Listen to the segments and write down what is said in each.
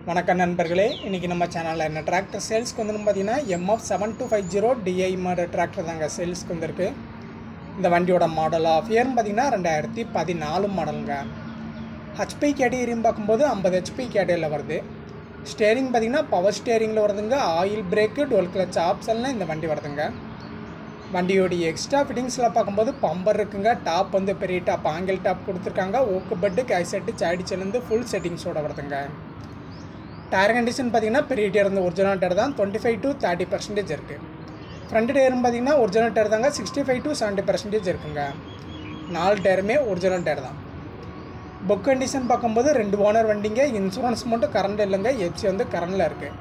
வணக்கம் நண்பர்களே இன்றைக்கி நம்ம சேனலில் என்ன டிராக்டர் சேல்ஸ்க்கு வந்து பார்த்தீங்கன்னா MF seven two five zero DI model tractor தாங்க சேல்ஸ்க்கு வந்திருக்கு இந்த வண்டியோட மாடல் ஆஃப் இயர்னு பார்த்தீங்கன்னா ரெண்டாயிரத்தி பதினாலு மாடலுங்க ஹெச்பி கேட்டகரின்னு பார்க்கும்போது ஐம்பது ஹெச்பி கேட்டகரியில் வருது ஸ்டேரிங் பார்த்தீங்கன்னா பவர் ஸ்டேரிங்கில் வருதுங்க ஆயில் பிரேக்கு டுவெல் கிளச் ஆப்ஷன்லாம் இந்த வண்டி வருதுங்க வண்டியோடைய எக்ஸ்ட்ரா ஃபிட்டிங்ஸில் பார்க்கும்போது பம்பர் இருக்குங்க டாப் வந்து பெரிய டாப் ஆங்கிள் டாப் கொடுத்துருக்காங்க ஓக்கு பெட்டு கை செட்டு சைடு செல்லுந்து ஃபுல் செட்டிங்ஸோட வருதுங்க டயர் கண்டிஷன் பார்த்தீங்கன்னா பெரிய டயர் வந்து ஒரிஜினல் டயர் தான் twenty five to thirty percentage இருக்குது ஃப்ரண்ட் டயரும் பார்த்தீங்கன்னா ஒரிஜினல் டயர் தாங்க sixty five to seventy percentage இருக்குங்க நாலு டயருமே ஒரிஜினல் டயர் தான் புக் கண்டிஷன் பார்க்கும்போது ரெண்டு ஓனர் வண்டிங்க இன்சூரன்ஸ் மட்டும் கரண்ட் இல்லைங்க எஃப்சி வந்து கரண்டில் இருக்குது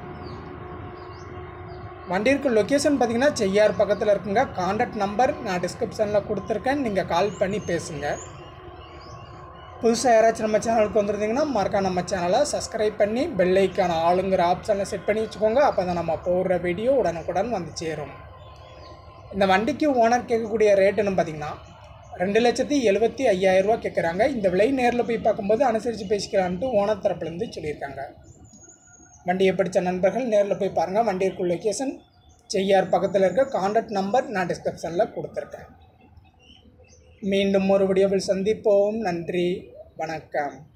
வண்டி இருக்க லொக்கேஷன் பார்த்தீங்கன்னா செய்யார் பக்கத்தில் இருக்குங்க காண்டாக்ட் நம்பர் நான் டிஸ்கிரிப்ஷனில் கொடுத்துருக்கேன் நீங்கள் கால் பண்ணி பேசுங்க புதுசாக யாராச்சும் நம்ம சேனலுக்கு வந்துருந்தீங்கன்னா மறக்காம நம்ம சேனலை சப்ஸ்கிரைப் பண்ணி பெல் ஐக்கான ஆளுங்கிற ஆப்ஷனை செட் பண்ணி வச்சுக்கோங்க அப்போ தான் நம்ம போடுற வீடியோ உடனுக்குடன் வந்து சேரும் இந்த வண்டிக்கு ஓனர் கேட்கக்கூடிய ரேட்டுன்னு பார்த்தீங்கன்னா ரெண்டு லட்சத்தி எழுபத்தி ஐயாயிரரூவா கேட்குறாங்க இந்த விலை நேரில் போய் பார்க்கும்போது அனுசரித்து பேசிக்கலான்ட்டு ஓனர் தரப்புலேருந்து சொல்லியிருக்காங்க வண்டியை பிடிச்ச நண்பர்கள் நேரில் போய் பாருங்கள் வண்டி இருக்கும் லொக்கேஷன் செய்யார் பக்கத்தில் இருக்க காண்டாக்ட் நம்பர் நான் டிஸ்கிரிப்ஷனில் கொடுத்துருக்கேன் மீண்டும் ஒரு வீடியோவில் சந்திப்போம் நன்றி வணக்கம்